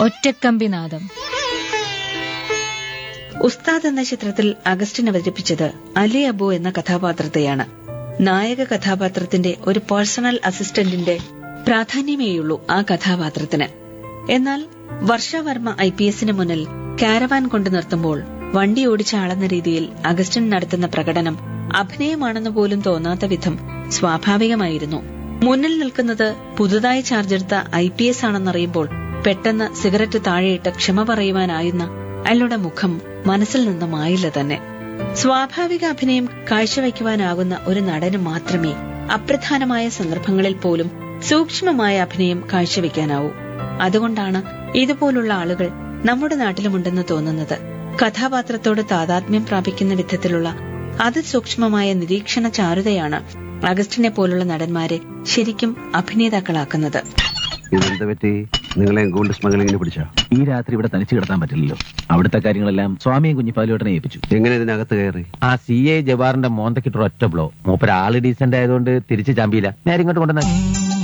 ഒറ്റക്കമ്പിനാദം ഉസ്താദ് എന്ന ചിത്രത്തിൽ അഗസ്റ്റിൻ അവതരിപ്പിച്ചത് അലി അബു എന്ന കഥാപാത്രത്തെയാണ് നായക കഥാപാത്രത്തിന്റെ ഒരു പേഴ്സണൽ അസിസ്റ്റന്റിന്റെ പ്രാധാന്യമേയുള്ളൂ ആ കഥാപാത്രത്തിന് എന്നാൽ വർഷവർമ്മ ഐ പി എസിന് മുന്നിൽ കാരവാൻ കൊണ്ടു നിർത്തുമ്പോൾ വണ്ടി ഓടിച്ച ആളെന്ന രീതിയിൽ അഗസ്റ്റിൻ നടത്തുന്ന പ്രകടനം അഭിനയമാണെന്ന് പോലും തോന്നാത്ത വിധം സ്വാഭാവികമായിരുന്നു മുന്നിൽ നിൽക്കുന്നത് പുതുതായി ചാർജെടുത്ത ഐ പി എസ് ആണെന്നറിയുമ്പോൾ പെട്ടെന്ന് സിഗരറ്റ് താഴെയിട്ട് ക്ഷമ പറയുവാനായുന്ന അയാളുടെ മുഖം മനസ്സിൽ നിന്ന് മായില്ല തന്നെ സ്വാഭാവിക അഭിനയം കാഴ്ചവെക്കുവാനാകുന്ന ഒരു നടന് മാത്രമേ അപ്രധാനമായ സന്ദർഭങ്ങളിൽ പോലും സൂക്ഷ്മമായ അഭിനയം കാഴ്ചവെക്കാനാവൂ അതുകൊണ്ടാണ് ഇതുപോലുള്ള ആളുകൾ നമ്മുടെ നാട്ടിലുമുണ്ടെന്ന് തോന്നുന്നത് കഥാപാത്രത്തോട് താതാത്മ്യം പ്രാപിക്കുന്ന വിധത്തിലുള്ള അതിസൂക്ഷ്മമായ നിരീക്ഷണ ചാരുതയാണ് അഗസ്റ്റിനെ പോലുള്ള നടന്മാരെ ശരിക്കും അഭിനേതാക്കളാക്കുന്നത് ഇതെന്ത് പറ്റി നിങ്ങളെ ഗോൾഡ് സ്മഗ്ലിങ്ങിന് പിടിച്ചോ ഈ രാത്രി ഇവിടെ തനിച്ച് കിടത്താൻ പറ്റില്ലല്ലോ അവിടുത്തെ കാര്യങ്ങളെല്ലാം സ്വാമിയും കുഞ്ഞിപ്പാലോട്ടനെ ഏൽപ്പിച്ചു എങ്ങനെ ഇതിനകത്ത് കയറി ആ സി ഐ ജവാറിന്റെ മോന്തക്കിട്ടൊരു ഒറ്റ ബ്ലോ മൂപ്പര് ആള് ഡീസന്റ് ആയതുകൊണ്ട് തിരിച്ച് ചാമ്പിയില്ല നേരെ ഇങ്ങോട്ട് കൊണ്ടുവന്ന